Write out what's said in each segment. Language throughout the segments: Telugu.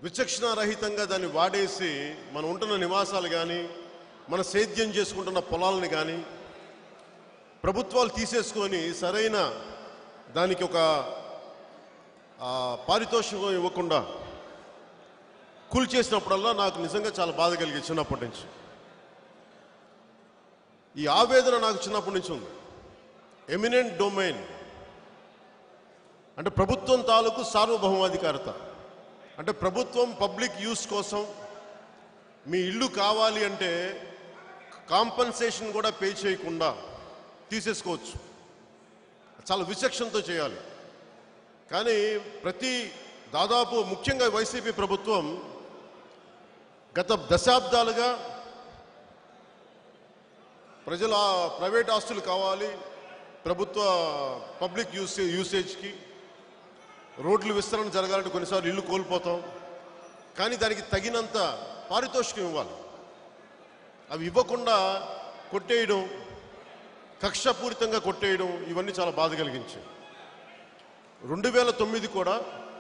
విచక్షణారహితంగా దాన్ని వాడేసి మనం ఉంటున్న నివాసాలు కానీ మన సేద్యం చేసుకుంటున్న పొలాలని కానీ ప్రభుత్వాలు తీసేసుకొని సరైన దానికి ఒక ఆ, పారితోషికం ఇవ్వకుండా కూల్చేసినప్పుడల్లా నాకు నిజంగా చాలా బాధ కలిగేది చిన్నప్పటి నుంచి ఈ ఆవేదన నాకు చిన్నప్పటి నుంచి ఉంది ఎమినెంట్ డొమైన్ అంటే ప్రభుత్వం తాలూకు సార్వభౌమాధికారత అంటే ప్రభుత్వం పబ్లిక్ యూస్ కోసం మీ ఇల్లు కావాలి అంటే కాంపన్సేషన్ కూడా పే చేయకుండా తీసేసుకోవచ్చు చాలా విచక్షణతో చేయాలి కానీ ప్రతి దాదాపు ముఖ్యంగా వైసీపీ ప్రభుత్వం గత దశాబ్దాలుగా ప్రజల ప్రైవేట్ ఆస్తులు కావాలి ప్రభుత్వ పబ్లిక్ యూసే యూసేజ్కి రోడ్లు విస్తరణ జరగాలంటే కొన్నిసార్లు ఇల్లు కోల్పోతాం కానీ దానికి తగినంత పారితోషికం ఇవ్వాలి అవి ఇవ్వకుండా కొట్టేయడం కక్షపూరితంగా కొట్టేయడం ఇవన్నీ చాలా బాధ కలిగించాయి రెండు వేల తొమ్మిది కూడా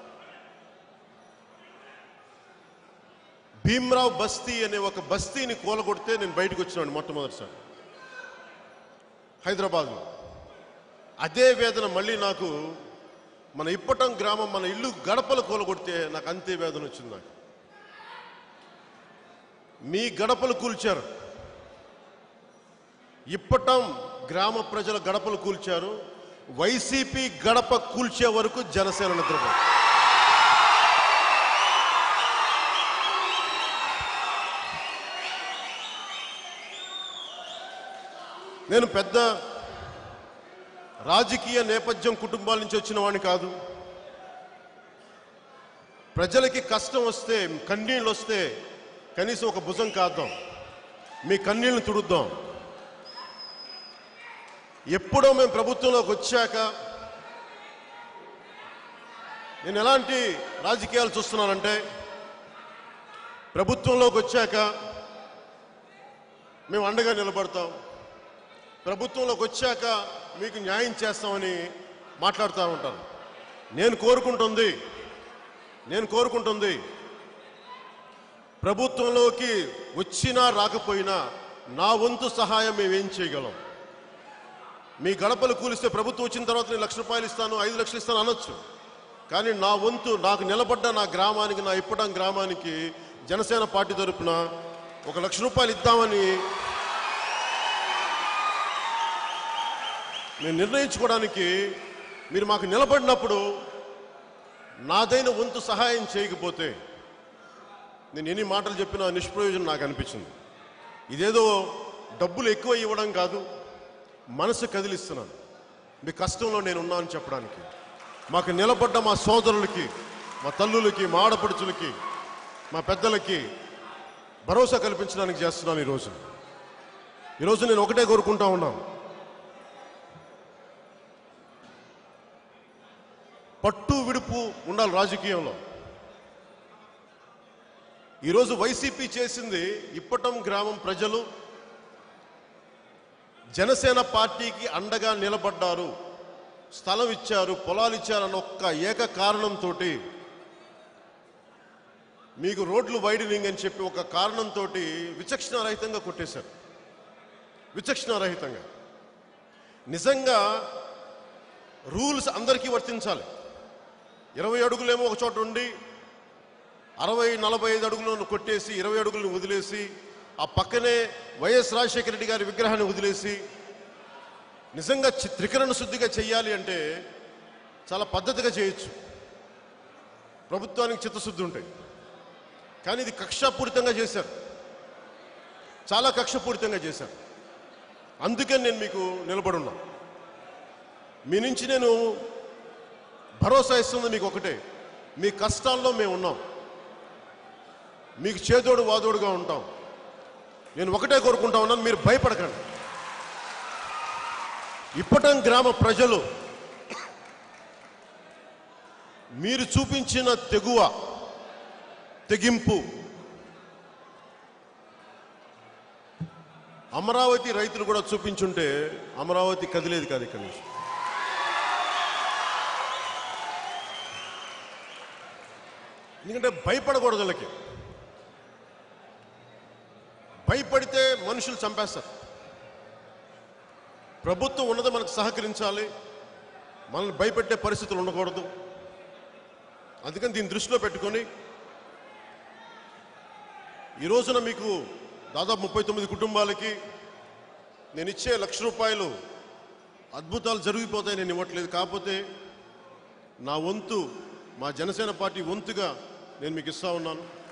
భీమ్రావ్ బస్తీ అనే ఒక బస్తీని కూలగొడితే నేను బయటకు వచ్చినాను మొట్టమొదటిసారి హైదరాబాద్లో అదే వేదన మళ్ళీ నాకు మన ఇప్పటం గ్రామం మన ఇల్లు గడపలు కూలగొడితే నాకు అంతే వేదన వచ్చింది నాకు మీ గడపలు కూల్చారు ఇప్పటం గ్రామ ప్రజల గడపలు కూల్చారు వైసీపీ గడప కూల్చే వరకు జనసేన నిద్రపోదు నేను పెద్ద రాజకీయ నేపథ్యం కుటుంబాల నుంచి వచ్చిన వాడిని కాదు ప్రజలకి కష్టం వస్తే కన్నీళ్ళు వస్తే కనీసం ఒక భుజం కాద్దాం మీ కన్నీళ్ళని తుడుద్దాం ఎప్పుడో మేము ప్రభుత్వంలోకి వచ్చాక నేను ఎలాంటి రాజకీయాలు చూస్తున్నానంటే ప్రభుత్వంలోకి వచ్చాక మేము అండగా నిలబడతాం ప్రభుత్వంలోకి వచ్చాక మీకు న్యాయం చేస్తామని మాట్లాడుతూ ఉంటాను నేను కోరుకుంటుంది నేను కోరుకుంటుంది ప్రభుత్వంలోకి వచ్చినా రాకపోయినా నా వంతు సహాయం మేమేం చేయగలం మీ గడపలు కూలిస్తే ప్రభుత్వం వచ్చిన తర్వాత నేను లక్ష రూపాయలు ఇస్తాను ఐదు లక్షలు ఇస్తాను అనొచ్చు కానీ నా వంతు నాకు నిలబడ్డ నా గ్రామానికి నా ఇప్పటం గ్రామానికి జనసేన పార్టీ తరపున ఒక లక్ష రూపాయలు ఇద్దామని నేను నిర్ణయించుకోవడానికి మీరు మాకు నిలబడినప్పుడు నాదైన వంతు సహాయం చేయకపోతే నేను ఎన్ని మాటలు చెప్పినా నిష్ప్రయోజనం నాకు అనిపించింది ఇదేదో డబ్బులు ఎక్కువ ఇవ్వడం కాదు మనసు కదిలిస్తున్నాను మీ కష్టంలో నేను ఉన్నాను చెప్పడానికి మాకు నిలబడ్డ మా సోదరులకి మా తల్లులకి మా ఆడపడుచులకి మా పెద్దలకి భరోసా కల్పించడానికి చేస్తున్నాను ఈరోజు ఈరోజు నేను ఒకటే కోరుకుంటా ఉన్నాను పట్టు విడుపు ఉండాలి రాజకీయంలో ఈరోజు వైసీపీ చేసింది ఇప్పటం గ్రామం ప్రజలు జనసేన పార్టీకి అండగా నిలబడ్డారు స్థలం ఇచ్చారు పొలాలు ఇచ్చారన్న ఒక్క ఏక కారణంతో మీకు రోడ్లు వైడనింగ్ అని చెప్పి ఒక కారణంతో విచక్షణారహితంగా కొట్టేశారు విచక్షణారహితంగా నిజంగా రూల్స్ అందరికీ వర్తించాలి ఇరవై అడుగులేమో ఒక చోట ఉండి అరవై నలభై ఐదు అడుగులను కొట్టేసి ఇరవై అడుగులను వదిలేసి ఆ పక్కనే వైఎస్ రాజశేఖర రెడ్డి గారి విగ్రహాన్ని వదిలేసి నిజంగా చి- త్రికరణ శుద్ధిగా చెయ్యాలి అంటే చాలా పద్ధతిగా చేయొచ్చు ప్రభుత్వానికి చిత్తశుద్ధి ఉంటాయి కానీ ఇది కక్షాపూరితంగా చేశారు చాలా కక్షపూరితంగా చేశారు అందుకే నేను మీకు నిలబడున్నా మీ నుంచి నేను భరోసా ఇస్తుంది మీకు ఒకటే మీ కష్టాల్లో మేము ఉన్నాం మీకు చేదోడు వాదోడుగా ఉంటాం నేను ఒకటే కోరుకుంటా ఉన్నాను మీరు భయపడకండి ఇప్పటం గ్రామ ప్రజలు మీరు చూపించిన తెగువ తెగింపు అమరావతి రైతులు కూడా చూపించుంటే అమరావతి కదిలేదు కాదు ఇక్కడి నుంచి ఎందుకంటే భయపడకూడదు వీళ్ళకి భయపడితే మనుషులు చంపేస్తారు ప్రభుత్వం ఉన్నది మనకు సహకరించాలి మనల్ని భయపెట్టే పరిస్థితులు ఉండకూడదు అందుకని దీన్ని దృష్టిలో పెట్టుకొని ఈ రోజున మీకు దాదాపు ముప్పై తొమ్మిది కుటుంబాలకి నేను ఇచ్చే లక్ష రూపాయలు అద్భుతాలు జరిగిపోతాయి నేను ఇవ్వట్లేదు కాకపోతే నా వంతు మా జనసేన పార్టీ వంతుగా నేను మీకు ఇస్తా ఉన్నాను